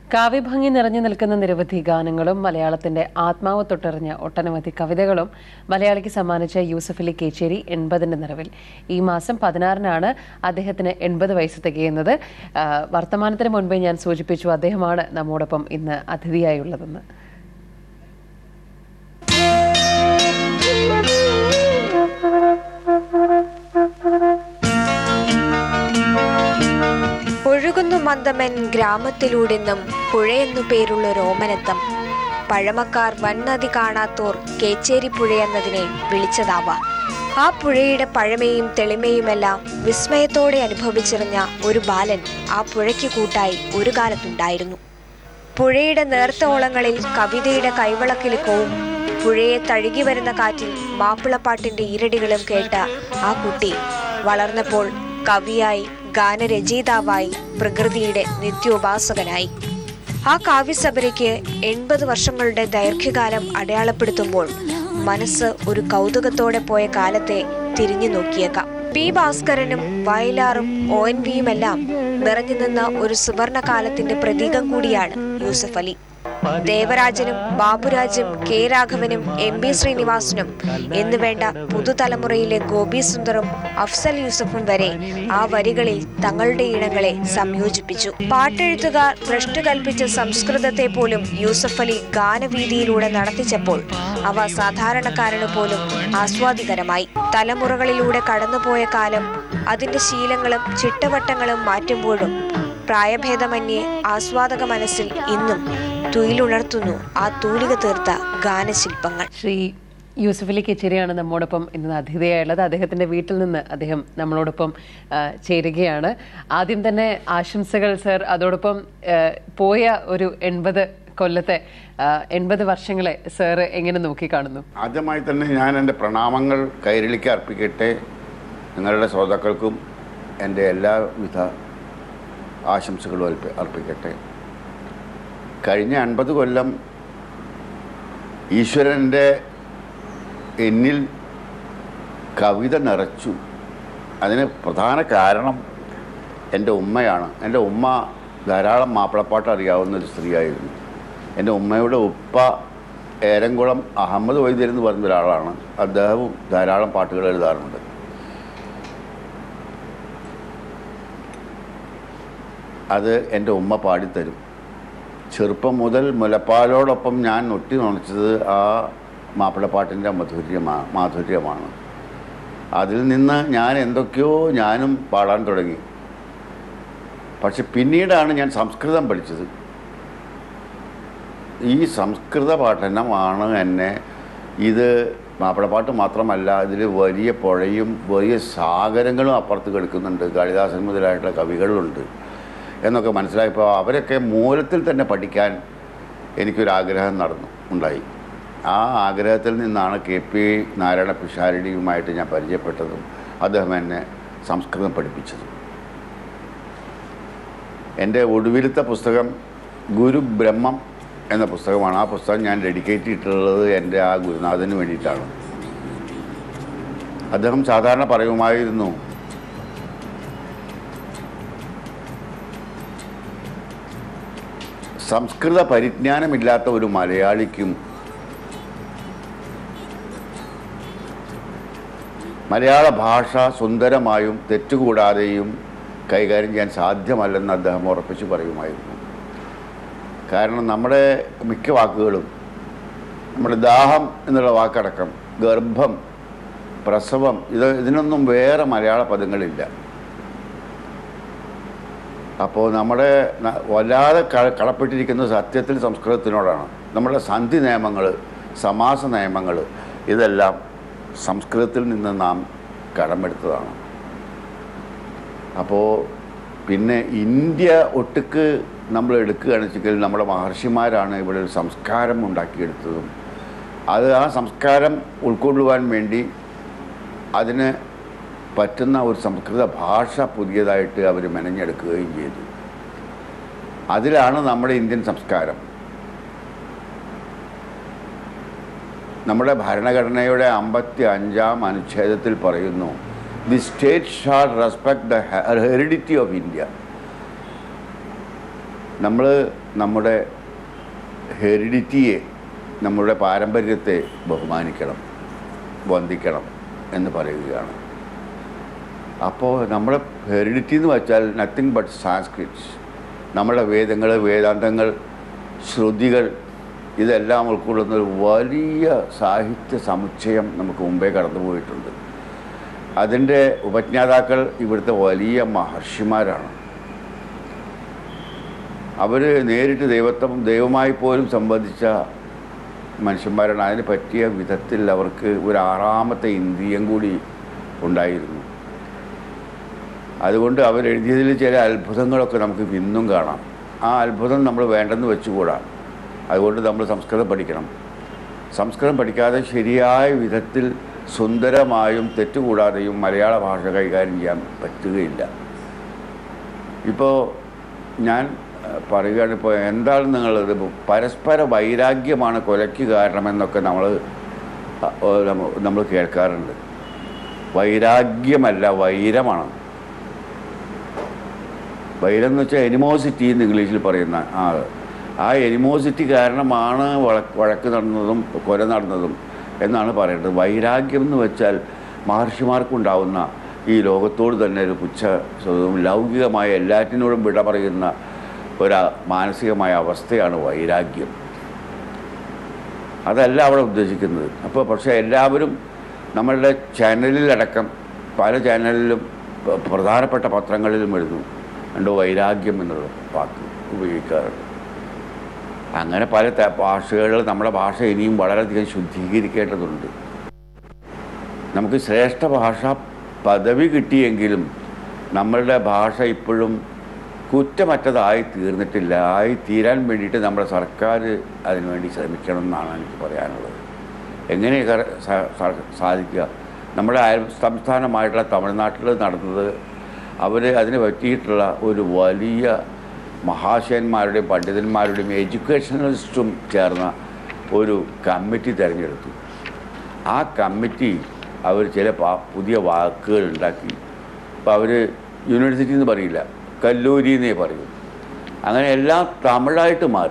കാവ്യഭംഗി നിറഞ്ഞു നിൽക്കുന്ന നിരവധി ഗാനങ്ങളും മലയാളത്തിന്റെ ആത്മാവ് തൊട്ടറിഞ്ഞ ഒട്ടനവധി കവിതകളും മലയാളിക്ക് സമ്മാനിച്ച യൂസഫലി കേച്ചേരി എൺപതിന്റെ നിറവിൽ ഈ മാസം പതിനാറിനാണ് അദ്ദേഹത്തിന് എൺപത് വയസ്സ് തികയുന്നത് ആ, വർത്തമാനത്തിന് മുൻപേ ഞാൻ സൂചിപ്പിച്ചു അദ്ദേഹമാണ് നമ്മോടൊപ്പം ഇന്ന് അതിഥിയായുള്ളതെന്ന് ഒഴുകുന്നു മന്ദമൻ ഗ്രാമത്തിലൂടെന്നും പുഴയെന്നു പേരുള്ള രോമനത്തം പഴമക്കാർ വൻനദി കാണാത്തോർ കേച്ചേരി പുഴയെന്നതിനെ വിളിച്ചതാവാം ആ പുഴയുടെ പഴമയും തെളിമയുമെല്ലാം വിസ്മയത്തോടെ അനുഭവിച്ചറിഞ്ഞ ഒരു ബാലൻ ആ പുഴയ്ക്ക് കൂട്ടായി ഒരു കാലത്തുണ്ടായിരുന്നു പുഴയുടെ നേർത്ത ഓളങ്ങളിൽ കവിതയുടെ കൈവളക്കിലുക്കവും പുഴയെ തഴുകി വരുന്ന കാറ്റിൽ മാപ്പിളപ്പാട്ടിന്റെ ഈരടികളും കേട്ട ആ കുട്ടി വളർന്നപ്പോൾ കവിയായി ഗാനരചയിതാവായി പ്രകൃതിയുടെ നിത്യോപാസകനായി ആ കാവ്യസബരയ്ക്ക് എൺപത് വർഷങ്ങളുടെ ദൈർഘ്യകാലം അടയാളപ്പെടുത്തുമ്പോൾ മനസ്സ് ഒരു കൗതുകത്തോടെ പോയ കാലത്തെ തിരിഞ്ഞു നോക്കിയേക്കാം പി ഭാസ്കരനും വയലാറും ഒ എൻ വിയുമെല്ലാം നിറഞ്ഞു നിന്ന ഒരു സുവർണ കാലത്തിന്റെ പ്രതീകം കൂടിയാണ് യൂസഫ് അലി ദേവരാജനും ബാബുരാജും കെ രാഘവനും എം ബി ശ്രീനിവാസനും എന്നുവേണ്ട പുതുതലമുറയിലെ ഗോപി സുന്ദറും അഫ്സൽ യൂസഫും വരെ ആ വരികളിൽ തങ്ങളുടെ ഇണങ്ങളെ സംയോജിപ്പിച്ചു പാട്ടെഴുത്തുകാർ ഭ്രഷ്ട് കൽപ്പിച്ച സംസ്കൃതത്തെ പോലും യൂസഫ് അലി ഗാനവീതിയിലൂടെ നടത്തിച്ചപ്പോൾ അവ സാധാരണക്കാരന് പോലും ആസ്വാദികരമായി തലമുറകളിലൂടെ കടന്നുപോയ കാലം അതിന്റെ ശീലങ്ങളും ചിട്ടവട്ടങ്ങളും മാറ്റുമ്പോഴും പ്രായഭേദമന്യേ ആസ്വാദക മനസ്സിൽ ഇന്നും തുയിലുണർത്തുന്നു ആ തൂലിക തീർത്ത ഗാനശില്പങ്ങൾ ശ്രീ യൂസഫലി കെച്ചേരിയാണ് നമ്മോടൊപ്പം ഇന്ന് അതിഥിയായുള്ളത് അദ്ദേഹത്തിന്റെ വീട്ടിൽ നിന്ന് അദ്ദേഹം നമ്മളോടൊപ്പം ആ, ചേരുകയാണ് ആദ്യം തന്നെ ആശംസകൾ സർ അതോടൊപ്പം ആ, പോയ ഒരു എൺപത് കൊല്ലത്തെ ആ, എൺപത് വർഷങ്ങളെ സാറ് എങ്ങനെ നോക്കിക്കാണുന്നു ആദ്യമായി തന്നെ ഞാൻ എൻ്റെ പ്രണാമങ്ങൾ കൈരളിക്ക് അർപ്പിക്കട്ടെ നിങ്ങളുടെ ശ്രോതാക്കൾക്കും എൻ്റെ എല്ലാവിധ ആശംസകളും അർപ്പി അർപ്പിക്കട്ടെ കഴിഞ്ഞ അൻപത് കൊല്ലം ഈശ്വരൻ്റെ എന്നിൽ കവിത നിറച്ചു അതിന് പ്രധാന കാരണം എൻ്റെ ഉമ്മയാണ് എൻ്റെ ഉമ്മ ധാരാളം മാപ്പിളപ്പാട്ട് അറിയാവുന്ന ഒരു സ്ത്രീയായിരുന്നു എൻ്റെ ഉമ്മയുടെ ഉപ്പ ഏരംകുളം അഹമ്മദ് വൈദ്യർ എന്ന് പറഞ്ഞ ഒരാളാണ് അദ്ദേഹവും ധാരാളം പാട്ടുകൾ എഴുതാറുണ്ട് അത് എൻ്റെ ഉമ്മ പാടിത്തരും ചെറുപ്പം മുതൽ മുലപ്പാലോടൊപ്പം ഞാൻ ഒട്ടി നുണച്ചത് ആ മാപ്പിളപ്പാട്ടിൻ്റെ മധുര്യമാണ് മാധുര്യമാണ് അതിൽ നിന്ന് ഞാൻ എന്തൊക്കെയോ ഞാനും പാടാൻ തുടങ്ങി പക്ഷെ പിന്നീടാണ് ഞാൻ സംസ്കൃതം പഠിച്ചത് ഈ സംസ്കൃത പഠനമാണ് എന്നെ ഇത് മാപ്പിളപ്പാട്ട് മാത്രമല്ല ഇതിൽ വലിയ പുഴയും വലിയ സാഗരങ്ങളും അപ്പുറത്ത് കിടക്കുന്നുണ്ട് കാളിദാസൻ മുതലായിട്ടുള്ള കവികളുണ്ട് എന്നൊക്കെ മനസ്സിലായപ്പോൾ അവരൊക്കെ മൂലത്തിൽ തന്നെ പഠിക്കാൻ എനിക്കൊരാഗ്രഹം നടന്നു ഉണ്ടായി ആ ആഗ്രഹത്തിൽ നിന്നാണ് കെ പി നാരായണ പിഷാരടിയുമായിട്ട് ഞാൻ പരിചയപ്പെട്ടതും അദ്ദേഹം എന്നെ സംസ്കൃതം പഠിപ്പിച്ചതും എൻ്റെ ഒടുവിലത്തെ പുസ്തകം ഗുരു ബ്രഹ്മം എന്ന പുസ്തകമാണ് ആ പുസ്തകം ഞാൻ ഡെഡിക്കേറ്റ് ചെയ്തിട്ടുള്ളത് എൻ്റെ ആ ഗുരുനാഥന് വേണ്ടിയിട്ടാണ് അദ്ദേഹം സാധാരണ പറയുമായിരുന്നു സംസ്കൃത പരിജ്ഞാനമില്ലാത്ത ഒരു മലയാളിക്കും മലയാള ഭാഷ സുന്ദരമായും തെറ്റുകൂടാതെയും കൈകാര്യം ചെയ്യാൻ സാധ്യമല്ലെന്ന് അദ്ദേഹം ഉറപ്പിച്ചു പറയുമായിരുന്നു കാരണം നമ്മുടെ മിക്ക വാക്കുകളും നമ്മുടെ ദാഹം എന്നുള്ള വാക്കടക്കം ഗർഭം പ്രസവം ഇത് ഇതിനൊന്നും വേറെ മലയാള പദങ്ങളില്ല അപ്പോൾ നമ്മുടെ ന- വല്ലാതെ ക- കടപ്പെട്ടിരിക്കുന്നത് സത്യത്തിൽ സംസ്കൃതത്തിനോടാണ് നമ്മുടെ സന്ധി നിയമങ്ങൾ സമാസ നിയമങ്ങൾ ഇതെല്ലാം സംസ്കൃതത്തിൽ നിന്ന് നാം കടമെടുത്തതാണ് അപ്പോൾ പിന്നെ ഇന്ത്യ ഒട്ടുക്ക് നമ്മൾ എടുക്കുകയാണെന്ന് വെച്ചെങ്കിൽ നമ്മുടെ മഹർഷിമാരാണ് ഇവിടെ ഒരു സംസ്കാരം ഉണ്ടാക്കിയെടുത്തതും അത് ആ സംസ്കാരം ഉൾക്കൊള്ളുവാൻ വേണ്ടി അതിന് പറ്റുന്ന ഒരു സംസ്കൃത ഭാഷ പുതിയതായിട്ട് അവർ മെനഞ്ഞെടുക്കുകയും ചെയ്തു അതിലാണ് നമ്മുടെ ഇന്ത്യൻ സംസ്കാരം നമ്മുടെ ഭരണഘടനയുടെ അമ്പത്തി അഞ്ചാം അനുച്ഛേദത്തിൽ പറയുന്നു the state shall respect the heredity of India നമ്മൾ നമ്മുടെ ഹെറിഡിറ്റിയെ നമ്മുടെ പാരമ്പര്യത്തെ ബഹുമാനിക്കണം വന്ദിക്കണം എന്ന് പറയുകയാണ് അപ്പോൾ നമ്മുടെ ഹെറിഡിറ്റി എന്ന് വെച്ചാൽ നത്തിങ് ബട്ട് സാൻസ്ക്രിറ്റ്സ് നമ്മുടെ വേദങ്ങൾ വേദാന്തങ്ങൾ ശ്രുതികൾ ഇതെല്ലാം ഉൾക്കൊള്ളുന്ന ഒരു വലിയ സാഹിത്യ സമുച്ചയം നമുക്ക് മുമ്പേ കടന്നുപോയിട്ടുണ്ട് അതിൻ്റെ ഉപജ്ഞാതാക്കൾ ഇവിടുത്തെ വലിയ മഹർഷിമാരാണ് അവർ നേരിട്ട് ദൈവത്വം ദൈവമായി പോലും സംബന്ധിച്ച മനുഷ്യന്മാരാണ് അതിന് പറ്റിയ വിധത്തിൽ അവർക്ക് ഒരു ആറാമത്തെ ഇന്ദ്രിയം കൂടി ഉണ്ടായിരുന്നു അതുകൊണ്ട് അവരെഴുതിയതിൽ ചില അത്ഭുതങ്ങളൊക്കെ നമുക്ക് ഇന്നും കാണാം ആ അത്ഭുതം നമ്മൾ വേണ്ടെന്ന് വെച്ചുകൂടാ അതുകൊണ്ട് നമ്മൾ സംസ്കൃതം പഠിക്കണം സംസ്കൃതം പഠിക്കാതെ ശരിയായ വിധത്തിൽ സുന്ദരമായും തെറ്റുകൂടാതെയും മലയാള ഭാഷ കൈകാര്യം ചെയ്യാൻ പറ്റുകയില്ല ഇപ്പോൾ ഞാൻ ഏഹ്, പറയുകയാണ് ഇപ്പോൾ എന്താണ് നിങ്ങളത് പരസ്പര വൈരാഗ്യമാണ് കൊലയ്ക്ക് കാരണമെന്നൊക്കെ നമ്മൾ നമ്മൾ കേൾക്കാറുണ്ട് വൈരാഗ്യമല്ല വൈരമാണ് വൈരം എന്ന് വെച്ചാൽ എനിമോസിറ്റി എന്ന് ഇംഗ്ലീഷിൽ പറയുന്ന ആ ആ എനിമോസിറ്റി കാരണമാണ് വഴക്ക് വഴക്ക് നടന്നതും കൊല നടന്നതും എന്നാണ് പറയേണ്ടത് വൈരാഗ്യം എന്ന് വെച്ചാൽ മഹർഷിമാർക്കുണ്ടാവുന്ന ഈ ലോകത്തോട് തന്നെ ഒരു പുച്ഛ സ്വതവും ലൗകികമായ എല്ലാറ്റിനോടും വിട പറയുന്ന ഒരു മാനസികമായ അവസ്ഥയാണ് വൈരാഗ്യം അതല്ല അവിടെ ഉദ്ദേശിക്കുന്നത് അപ്പോൾ പക്ഷേ എല്ലാവരും നമ്മളുടെ ചാനലിലടക്കം പല ചാനലിലും പ- പ്രധാനപ്പെട്ട പത്രങ്ങളിലും എഴുതും എന്തോ വൈരാഗ്യം എന്നുള്ള വാക്ക് ഉപയോഗിക്കാറുണ്ട് അങ്ങനെ പല ത- ഭാഷകൾ നമ്മുടെ ഭാഷ ഇനിയും വളരെയധികം ശുദ്ധീകരിക്കേണ്ടതുണ്ട് നമുക്ക് ശ്രേഷ്ഠ ഭാഷ പദവി കിട്ടിയെങ്കിലും നമ്മളുടെ ഭാഷ ഇപ്പോഴും കുറ്റമറ്റതായി തീർന്നിട്ടില്ല ആയി തീരാൻ വേണ്ടിയിട്ട് നമ്മുടെ സർക്കാർ അതിനുവേണ്ടി ശ്രമിക്കണം എന്നാണ് എനിക്ക് പറയാനുള്ളത് എങ്ങനെ കര- സ- സ- സാധിക്കുക നമ്മുടെ അയൽ സംസ്ഥാനമായിട്ടുള്ള തമിഴ്നാട്ടിൽ നടന്നത് അവർ അതിന് പറ്റിയിട്ടുള്ള ഒരു വലിയ മഹാശയന്മാരുടെയും പണ്ഡിതന്മാരുടെയും എഡ്യൂക്കേഷണലിസ്റ്റും ചേർന്ന ഒരു കമ്മിറ്റി തിരഞ്ഞെടുത്തു ആ കമ്മിറ്റി അവർ ചില പാ- പുതിയ വാക്കുകൾ ഉണ്ടാക്കി അപ്പോൾ അവർ യൂണിവേഴ്സിറ്റി എന്ന് പറയില്ല കല്ലൂരി എന്നേ പറയൂ അങ്ങനെ എല്ലാം തമിഴായിട്ട് മാറി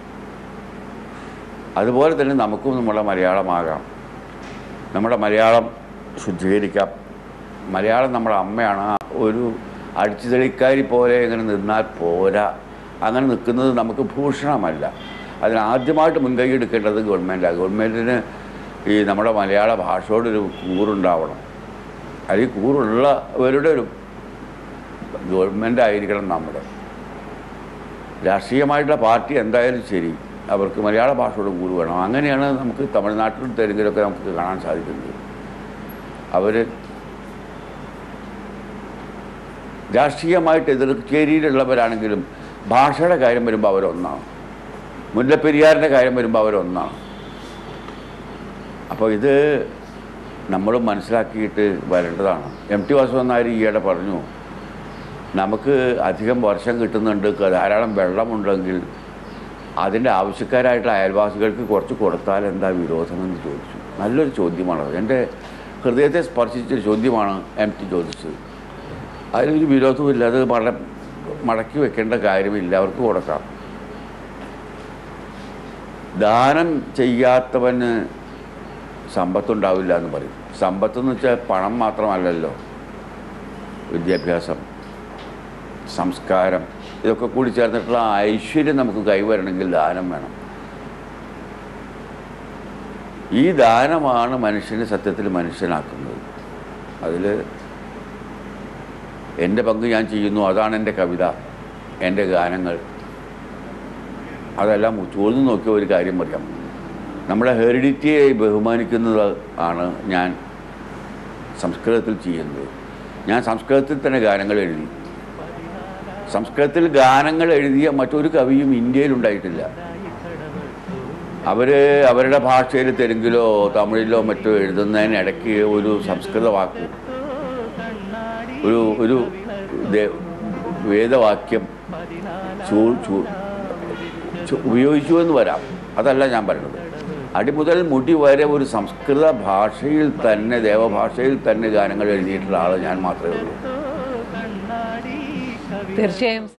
അതുപോലെ തന്നെ നമുക്കും നമ്മുടെ മലയാളമാകാം നമ്മുടെ മലയാളം ശുദ്ധീകരിക്കാം മലയാളം നമ്മുടെ അമ്മയാണ് ആ ഒരു അടിച്ചുതെളിക്കാരി പോലെ ഇങ്ങനെ നിന്നാൽ പോരാ അങ്ങനെ നിൽക്കുന്നത് നമുക്ക് ഭൂഷണമല്ല അതിന് ആദ്യമായിട്ട് മുൻകൈ എടുക്കേണ്ടത് ഗവൺമെൻറ്റാണ് ഗവൺമെൻറ്റിന് ഈ നമ്മുടെ മലയാള ഭാഷയോടൊരു കൂറുണ്ടാവണം അത് ഈ കൂറുള്ളവരുടെ ഒരു ഗവൺമെൻറ് ആയിരിക്കണം നമ്മുടെ രാഷ്ട്രീയമായിട്ടുള്ള പാർട്ടി എന്തായാലും ശരി അവർക്ക് മലയാള ഭാഷയോട് കൂറ് വേണം അങ്ങനെയാണ് നമുക്ക് തമിഴ്നാട്ടിലും തെലുങ്കിലൊക്കെ നമുക്ക് കാണാൻ സാധിക്കുന്നത് അവർ രാഷ്ട്രീയമായിട്ട് എതിർച്ചേരിയിലുള്ളവരാണെങ്കിലും ഭാഷയുടെ കാര്യം വരുമ്പോൾ അവരൊന്നാണ് മുല്ലപ്പെരിയാറിൻ്റെ കാര്യം വരുമ്പോൾ അവരൊന്നാണ് അപ്പോൾ ഇത് നമ്മൾ മനസ്സിലാക്കിയിട്ട് വരേണ്ടതാണ് എം ടി വാസുദേവൻ നായർ ഈയിടെ പറഞ്ഞു നമുക്ക് അധികം വർഷം കിട്ടുന്നുണ്ട് ക- ധാരാളം വെള്ളമുണ്ടെങ്കിൽ അതിൻ്റെ ആവശ്യക്കാരായിട്ടുള്ള അയൽവാസികൾക്ക് കുറച്ച് കൊടുത്താൽ എന്താ വിരോധമെന്ന് ചോദിച്ചു നല്ലൊരു ചോദ്യമാണ് എൻ്റെ ഹൃദയത്തെ സ്പർശിച്ചൊരു ചോദ്യമാണ് എം ടി ചോദിച്ചത് അതിലൊരു വിരോധമില്ല അത് മട മടക്കി വെക്കേണ്ട കാര്യമില്ല അവർക്ക് കൊടുക്കാം ദാനം ചെയ്യാത്തവന് സമ്പത്തുണ്ടാവില്ല എന്ന് പറയും സമ്പത്ത് എന്ന് വെച്ചാൽ പണം മാത്രമല്ലല്ലോ വിദ്യാഭ്യാസം സംസ്കാരം ഇതൊക്കെ കൂടി ചേർന്നിട്ടുള്ള ഐശ്വര്യം നമുക്ക് കൈവരണമെങ്കിൽ ദാനം വേണം ഈ ദാനമാണ് മനുഷ്യനെ സത്യത്തിൽ മനുഷ്യനാക്കുന്നത് അതിൽ എൻ്റെ പങ്ക് ഞാൻ ചെയ്യുന്നു അതാണ് എൻ്റെ കവിത എൻ്റെ ഗാനങ്ങൾ അതെല്ലാം ചോദ്യം നോക്കിയ ഒരു കാര്യം പറയാം നമ്മുടെ ഹെറിഡിറ്റിയെ ബഹുമാനിക്കുന്നത് ആണ് ഞാൻ സംസ്കൃതത്തിൽ ചെയ്യുന്നത് ഞാൻ സംസ്കൃതത്തിൽ തന്നെ ഗാനങ്ങൾ എഴുതി സംസ്കൃതത്തിൽ ഗാനങ്ങൾ എഴുതിയ മറ്റൊരു കവിയും ഇന്ത്യയിൽ ഉണ്ടായിട്ടില്ല അവർ അവരുടെ ഭാഷയിൽ തെലുങ്കിലോ തമിഴിലോ മറ്റോ എഴുതുന്നതിനിടയ്ക്ക് ഒരു സംസ്കൃത വാക്ക് ഒരു ഒരു ദേ- വേദവാക്യം ചൂ ചൂ ചു- ഉപയോഗിച്ചു എന്ന് വരാം അതല്ല ഞാൻ പറയുന്നത് അടിമുതൽ മുടി വരെ ഒരു സംസ്കൃത ഭാഷയിൽ തന്നെ ദേവഭാഷയിൽ തന്നെ ഗാനങ്ങൾ എഴുതിയിട്ടുള്ള ആൾ ഞാൻ മാത്രമേ ഉള്ളൂ തീർച്ചയായും